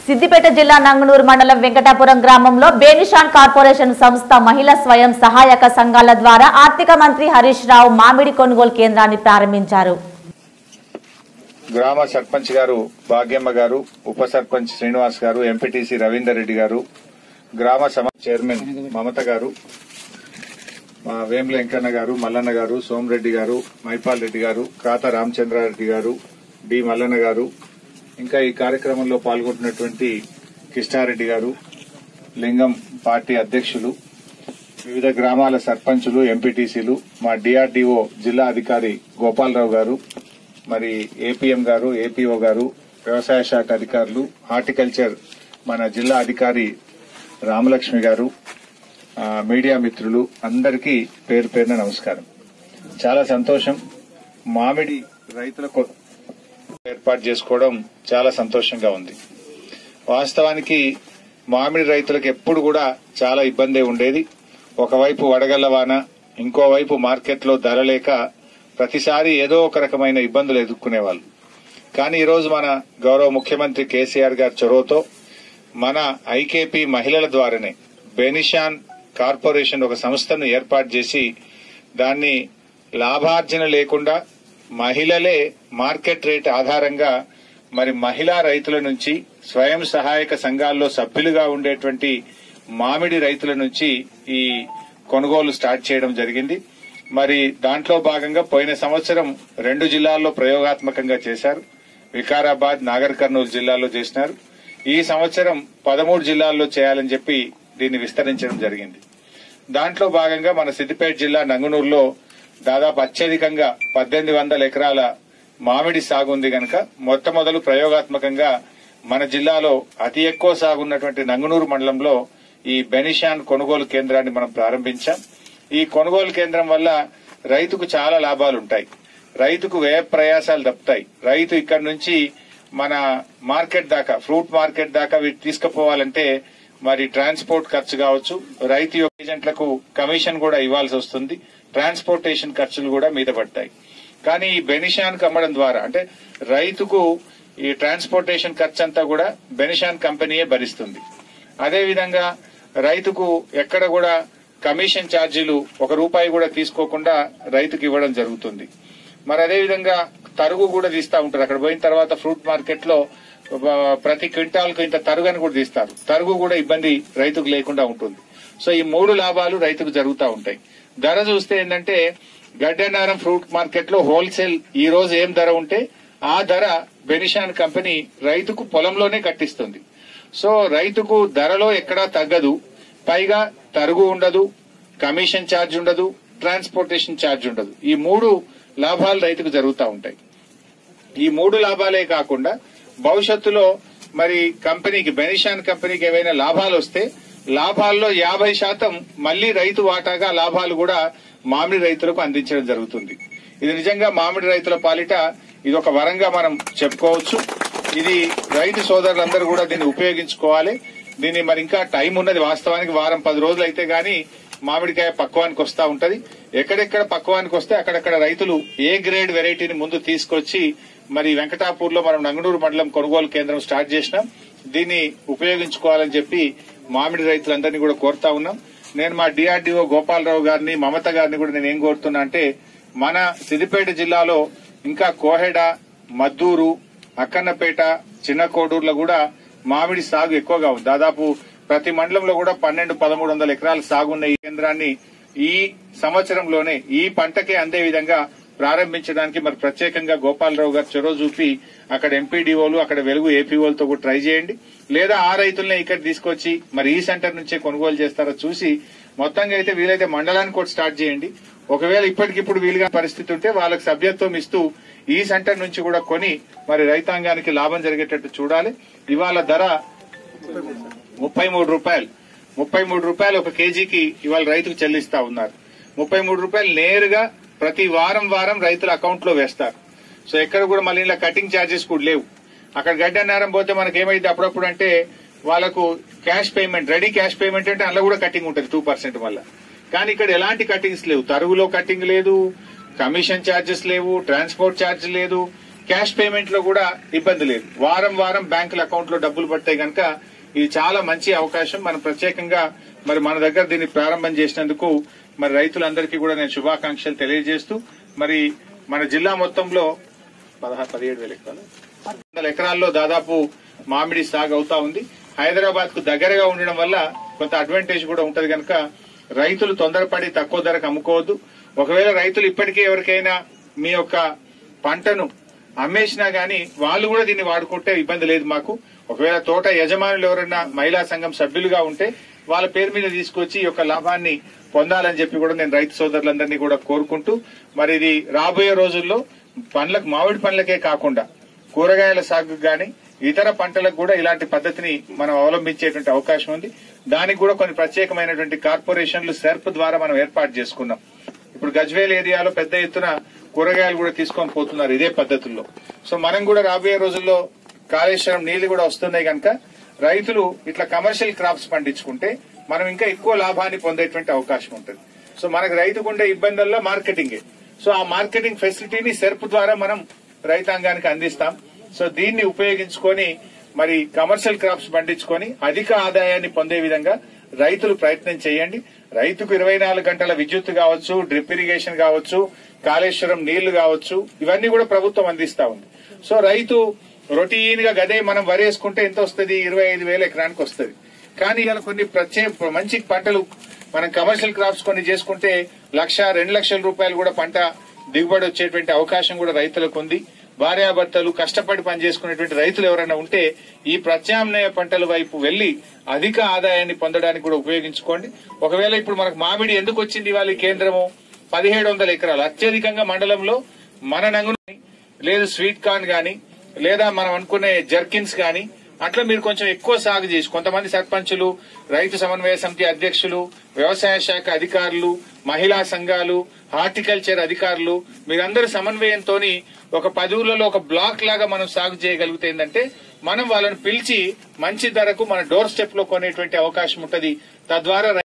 సిద్దిపేట జిల్లా నంగనూరు మండలం వెంకటాపురం గ్రామంలో బేనిషాన్ కార్పొరేషన్ సంస్థ మహిళా స్వయం సహాయక సంఘాల ద్వారా ఆర్థిక మంత్రి హరీష్ రావు మామిడి కొనుగోలు కేంద్రాన్ని ప్రారంభించారు గ్రామ సర్పంచ్ గారు భాగ్యమ్మ గారు ఉప సర్పంచ్ శ్రీనివాస్ గారు ఎంపీటీసీ రవీందర్ రెడ్డి గారు గ్రామ సమ చైర్మన్ మమత గారు మా వేముల వెంకన్న గారు మల్లన్న గారు సోమరెడ్డి గారు మైపాల్ రెడ్డి గారు కాత రామచంద్రారెడ్డి గారు డి మల్లన్న గారు ఇంకా ఈ కార్యక్రమంలో పాల్గొంటున్నటువంటి కృష్ణారెడ్డి గారు లింగం పార్టీ అధ్యక్షులు వివిధ గ్రామాల సర్పంచులు ఎంపీటీసీలు మా డిఆర్డీఓ జిల్లా అధికారి గోపాలరావు గారు మరి ఏపీఎం గారు ఏపీఓ గారు వ్యవసాయ శాఖ అధికారులు హార్టికల్చర్ మన జిల్లా అధికారి రామలక్ష్మి గారు ఆ, మీడియా మిత్రులు అందరికీ పేరు పేరున నమస్కారం చాలా సంతోషం మామిడి రైతులకు ఏర్పాటు చేసుకోవడం చాలా సంతోషంగా ఉంది వాస్తవానికి మామిడి రైతులకు ఎప్పుడు కూడా చాలా ఇబ్బంది ఉండేది ఒకవైపు వడగళ్ల వాన ఇంకోవైపు మార్కెట్లో ధర లేక ప్రతిసారి ఏదో ఒక రకమైన ఇబ్బందులు ఎదుర్కొనేవాళ్ళు కానీ ఈరోజు మన గౌరవ ముఖ్యమంత్రి కేసీఆర్ గారి చొరవతో మన ఐకేపీ మహిళల ద్వారానే బెనిషాన్ కార్పొరేషన్ ఒక సంస్థను ఏర్పాటు చేసి దాన్ని లాభార్జన లేకుండా మహిళలే మార్కెట్ రేట్ ఆధారంగా మరి మహిళా రైతుల నుంచి స్వయం సహాయక సంఘాల్లో సభ్యులుగా ఉండేటువంటి మామిడి రైతుల నుంచి ఈ కొనుగోలు స్టార్ట్ చేయడం జరిగింది మరి దాంట్లో భాగంగా పోయిన సంవత్సరం రెండు జిల్లాల్లో ప్రయోగాత్మకంగా చేశారు వికారాబాద్ నాగర్ కర్నూలు జిల్లాలో చేసినారు ఈ సంవత్సరం పదమూడు జిల్లాల్లో చేయాలని చెప్పి దీన్ని విస్తరించడం జరిగింది దాంట్లో భాగంగా మన సిద్దిపేట జిల్లా నంగునూరులో దాదాపు అత్యధికంగా పద్దెనిమిది వందల ఎకరాల మామిడి సాగు ఉంది గనక మొట్టమొదలు ప్రయోగాత్మకంగా మన జిల్లాలో అతి ఎక్కువ సాగు ఉన్నటువంటి నంగునూరు మండలంలో ఈ బెనిషాన్ కొనుగోలు కేంద్రాన్ని మనం ప్రారంభించాం ఈ కొనుగోలు కేంద్రం వల్ల రైతుకు చాలా లాభాలుంటాయి రైతుకు వ్యయ ప్రయాసాలు తప్పుతాయి రైతు ఇక్కడ నుంచి మన మార్కెట్ దాకా ఫ్రూట్ మార్కెట్ దాకా వీటి తీసుకుపోవాలంటే మరి ట్రాన్స్పోర్ట్ ఖర్చు కావచ్చు రైతు యొక్క ఏజెంట్లకు కమిషన్ కూడా ఇవ్వాల్సి వస్తుంది ట్రాన్స్పోర్టేషన్ ఖర్చులు కూడా మీద పడతాయి కానీ ఈ బెనిషాన్ అమ్మడం ద్వారా అంటే రైతుకు ఈ ట్రాన్స్పోర్టేషన్ ఖర్చు అంతా కూడా బెనిషాన్ కంపెనీయే భరిస్తుంది అదేవిధంగా రైతుకు ఎక్కడ కూడా కమిషన్ ఛార్జీలు ఒక రూపాయి కూడా తీసుకోకుండా రైతుకు ఇవ్వడం జరుగుతుంది మరి అదేవిధంగా తరుగు కూడా తీస్తా ఉంటారు అక్కడ పోయిన తర్వాత ఫ్రూట్ మార్కెట్ లో ఆ, ప్రతి క్వింటాల్ కు ఇంత తరుగు అని కూడా తీస్తారు తరుగు కూడా ఇబ్బంది రైతుకు లేకుండా ఉంటుంది సో ఈ మూడు లాభాలు రైతుకు జరుగుతూ ఉంటాయి ధర చూస్తే ఏంటంటే గడ్డెనారం ఫ్రూట్ మార్కెట్ లో హోల్సేల్ ఈ రోజు ఏం ధర ఉంటే ఆ ధర బెనిషాన్ కంపెనీ రైతుకు పొలంలోనే కట్టిస్తుంది సో రైతుకు ధరలో ఎక్కడా తగ్గదు పైగా తరుగు ఉండదు కమిషన్ ఛార్జ్ ఉండదు ట్రాన్స్పోర్టేషన్ ఛార్జ్ ఉండదు ఈ మూడు లాభాలు రైతుకు జరుగుతూ ఉంటాయి ఈ మూడు లాభాలే కాకుండా భవిష్యత్తులో మరి కంపెనీకి బెనిషాన్ కంపెనీకి ఏవైనా లాభాలు వస్తే లాభాల్లో యాభై శాతం మళ్లీ రైతు వాటాగా లాభాలు కూడా మామిడి రైతులకు అందించడం జరుగుతుంది ఇది నిజంగా మామిడి రైతుల పాలిట ఇది ఒక వరంగా మనం చెప్పుకోవచ్చు ఇది రైతు సోదరులందరూ కూడా దీన్ని ఉపయోగించుకోవాలి దీన్ని మరి ఇంకా టైం ఉన్నది వాస్తవానికి వారం పది రోజులు అయితే గాని మామిడికాయ పక్వానికి వస్తా ఉంటది ఎక్కడెక్కడ పక్వానికి వస్తే అక్కడక్కడ రైతులు ఏ గ్రేడ్ వెరైటీని ముందు తీసుకొచ్చి మరి వెంకటాపూర్ లో మనం నంగనూరు మండలం కొనుగోలు కేంద్రం స్టార్ట్ చేసినాం దీన్ని ఉపయోగించుకోవాలని చెప్పి మామిడి రైతులందరినీ కూడా కోరుతా ఉన్నాం నేను మా డిఆర్డీఓ గోపాలరావు గారిని మమత గారిని కూడా నేను ఏం కోరుతున్నా అంటే మన సిద్దిపేట జిల్లాలో ఇంకా కోహెడ మద్దూరు అక్కన్నపేట చిన్న కోడూరులో కూడా మామిడి సాగు ఎక్కువగా ఉంది దాదాపు ప్రతి మండలంలో కూడా పన్నెండు పదమూడు వందల ఎకరాల సాగున్న ఈ కేంద్రాన్ని ఈ సంవత్సరంలోనే ఈ పంటకే అందే విధంగా ప్రారంభించడానికి మరి ప్రత్యేకంగా గోపాలరావు గారు చొరవ చూపి అక్కడ ఎంపీడీఓలు అక్కడ వెలుగు ఏపీఓలతో కూడా ట్రై చేయండి లేదా ఆ రైతుల్ని ఇక్కడ తీసుకొచ్చి మరి ఈ సెంటర్ నుంచే కొనుగోలు చేస్తారో చూసి మొత్తంగా అయితే వీలైతే మండలానికి కూడా స్టార్ట్ చేయండి ఒకవేళ ఇప్పటికిప్పుడు వీలుగా పరిస్థితి ఉంటే వాళ్ళకి సభ్యత్వం ఇస్తూ ఈ సెంటర్ నుంచి కూడా కొని మరి రైతాంగానికి లాభం జరిగేటట్టు చూడాలి ఇవాళ ధర ముప్పై మూడు రూపాయలు ముప్పై మూడు రూపాయలు ఒక కేజీకి ఇవాళ రైతుకు చెల్లిస్తా ఉన్నారు ముప్పై మూడు రూపాయలు నేరుగా ప్రతి వారం వారం రైతుల అకౌంట్ లో వేస్తారు సో ఎక్కడ కూడా మళ్ళీ ఇలా కటింగ్ ఛార్జెస్ కూడా లేవు అక్కడ గడ్డన్నారం పోతే మనకి ఏమైంది అప్పుడప్పుడు అంటే వాళ్ళకు cash payment ready cash payment అంటే అందులో కూడా కటింగ్ ఉంటుంది టూ పర్సెంట్ వల్ల కానీ ఇక్కడ ఎలాంటి కటింగ్స్ లేవు తరుగులో కటింగ్ లేదు కమిషన్ ఛార్జెస్ లేవు ట్రాన్స్పోర్ట్ ఛార్జ్ లేదు క్యాష్ పేమెంట్ లో కూడా ఇబ్బంది లేదు వారం వారం బ్యాంకుల అకౌంట్ లో డబ్బులు పడితే గనక ఇది చాలా మంచి అవకాశం మనం ప్రత్యేకంగా మరి మన దగ్గర దీన్ని ప్రారంభం చేసినందుకు మరి రైతులందరికీ కూడా నేను శుభాకాంక్షలు తెలియజేస్తూ మరి మన జిల్లా మొత్తంలో పదహారు పదిహేడు వేల ఎకరాలు వందల ఎకరాల్లో దాదాపు మామిడి సాగు అవుతా ఉంది హైదరాబాద్ కు దగ్గరగా ఉండడం వల్ల కొంత అడ్వాంటేజ్ కూడా ఉంటది కనుక రైతులు తొందరపడి తక్కువ ధరకు అమ్ముకోవద్దు ఒకవేళ రైతులు ఇప్పటికే ఎవరికైనా మీ యొక్క పంటను అమ్మేసినా గానీ వాళ్ళు కూడా దీన్ని వాడుకుంటే ఇబ్బంది లేదు మాకు ఒకవేళ తోట యజమానులు ఎవరైనా మహిళా సంఘం సభ్యులుగా ఉంటే వాళ్ళ పేరు మీద తీసుకొచ్చి ఈ యొక్క లాభాన్ని పొందాలని చెప్పి కూడా నేను రైతు సోదరులందరినీ కూడా కోరుకుంటూ మరి ఇది రాబోయే రోజుల్లో పండ్లకు మామిడి పండ్లకే కాకుండా కూరగాయల సాగు గాని ఇతర పంటలకు కూడా ఇలాంటి పద్ధతిని మనం అవలంబించేటువంటి అవకాశం ఉంది దానికి కూడా కొన్ని ప్రత్యేకమైనటువంటి కార్పొరేషన్లు సెర్ప్ ద్వారా మనం ఏర్పాటు చేసుకున్నాం ఇప్పుడు గజ్వేల్ ఏరియాలో పెద్ద ఎత్తున కూరగాయలు కూడా తీసుకొని పోతున్నారు ఇదే పద్ధతుల్లో సో మనం కూడా రాబోయే రోజుల్లో కాళేశ్వరం నీళ్లు కూడా వస్తున్నాయి కనుక రైతులు ఇట్లా కమర్షియల్ క్రాప్స్ పండించుకుంటే మనం ఇంకా ఎక్కువ లాభాన్ని పొందేటువంటి అవకాశం ఉంటుంది సో మనకు రైతుకు ఉండే ఇబ్బందుల్లో మార్కెటింగే సో ఆ మార్కెటింగ్ ఫెసిలిటీని సెర్ప్ ద్వారా మనం రైతాంగానికి అందిస్తాం సో దీన్ని ఉపయోగించుకొని మరి కమర్షియల్ క్రాప్స్ పండించుకొని అధిక ఆదాయాన్ని పొందే విధంగా రైతులు ప్రయత్నం చేయండి రైతుకు ఇరవై నాలుగు గంటల విద్యుత్ కావచ్చు డ్రిప్ ఇరిగేషన్ కావచ్చు కాళేశ్వరం నీళ్లు కావచ్చు ఇవన్నీ కూడా ప్రభుత్వం అందిస్తా ఉంది సో రైతు రొటీన్ గా గదే మనం వరేసుకుంటే ఎంత వస్తుంది ఇరవై ఐదు వేల ఎకరానికి వస్తుంది కానీ ఇలా కొన్ని ప్రత్యేక మంచి పంటలు మనం కమర్షియల్ క్రాప్స్ కొన్ని చేసుకుంటే లక్ష రెండు లక్షల రూపాయలు కూడా పంట దిగుబడి వచ్చేటువంటి అవకాశం కూడా రైతులకు ఉంది భార్యాభర్తలు కష్టపడి పనిచేసుకునేటువంటి రైతులు ఎవరైనా ఉంటే ఈ ప్రత్యామ్నాయ పంటల వైపు వెళ్లి అధిక ఆదాయాన్ని పొందడానికి కూడా ఉపయోగించుకోండి ఒకవేళ ఇప్పుడు మనకు మామిడి ఎందుకు వచ్చింది ఇవాళ ఈ కేంద్రము పదిహేడు వందల ఎకరాలు అత్యధికంగా మండలంలో మన నంగు లేదు స్వీట్ కార్న్ గాని లేదా మనం అనుకునే జర్కిన్స్ గాని అట్లా మీరు కొంచెం ఎక్కువ సాగు చేసి కొంతమంది సర్పంచులు రైతు సమన్వయ సమితి అధ్యక్షులు వ్యవసాయ శాఖ అధికారులు మహిళా సంఘాలు హార్టికల్చర్ అధికారులు మీరందరూ సమన్వయంతో ఒక పది ఊర్లలో ఒక బ్లాక్ లాగా మనం సాగు చేయగలిగితే ఏంటంటే మనం వాళ్ళని పిలిచి మంచి ధరకు మన డోర్ స్టెప్ లో కొనేటువంటి అవకాశం ఉంటది తద్వారా